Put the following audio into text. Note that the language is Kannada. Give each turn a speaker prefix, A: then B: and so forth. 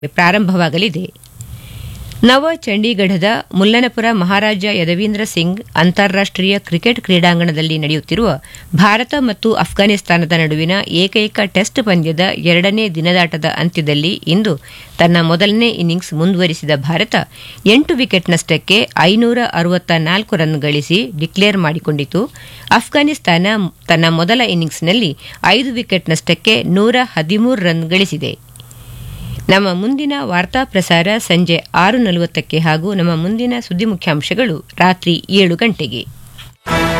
A: ಪ್ರಾರಂಭವಾಗಲಿದೆ ನವ ಚಂಡೀಗಢದ ಮುಲ್ಲನಪುರ ಮಹಾರಾಜ ಯದವೀಂದ್ರ ಸಿಂಗ್ ಅಂತಾರಾಷ್ಟೀಯ ಕ್ರಿಕೆಟ್ ಕ್ರೀಡಾಂಗಣದಲ್ಲಿ ನಡೆಯುತ್ತಿರುವ ಭಾರತ ಮತ್ತು ಅಫ್ಘಾನಿಸ್ತಾನದ ನಡುವಿನ ಏಕೈಕ ಟೆಸ್ಟ್ ಪಂದ್ಯದ ಎರಡನೇ ದಿನದಾಟದ ಅಂತ್ಯದಲ್ಲಿ ಇಂದು ತನ್ನ ಮೊದಲನೇ ಇನ್ನಿಂಗ್ಸ್ ಮುಂದುವರಿಸಿದ ಭಾರತ ಎಂಟು ವಿಕೆಟ್ನಷ್ಟಕ್ಕೆ ಐನೂರ ಅರವತ್ತ ನಾಲ್ಕು ರನ್ ಗಳಿಸಿ ಡಿಕ್ಲೇರ್ ಮಾಡಿಕೊಂಡಿತು ಅಫ್ಘಾನಿಸ್ತಾನ ತನ್ನ ಮೊದಲ ಇನ್ನಿಂಗ್ಸ್ನಲ್ಲಿ ಐದು ವಿಕೆಟ್ನಷ್ಟಕ್ಕೆ ನೂರ ಹದಿಮೂರು ರನ್ ಗಳಿಸಿದೆ ನಮ್ಮ ಮುಂದಿನ ವಾರ್ತಾ ಪ್ರಸಾರ ಸಂಜೆ ಆರು ನಲವತ್ತಕ್ಕೆ ಹಾಗೂ ನಮ್ಮ ಮುಂದಿನ ಸುದ್ದಿ ಮುಖ್ಯಾಂಶಗಳು ರಾತ್ರಿ ಏಳು ಗಂಟೆಗೆ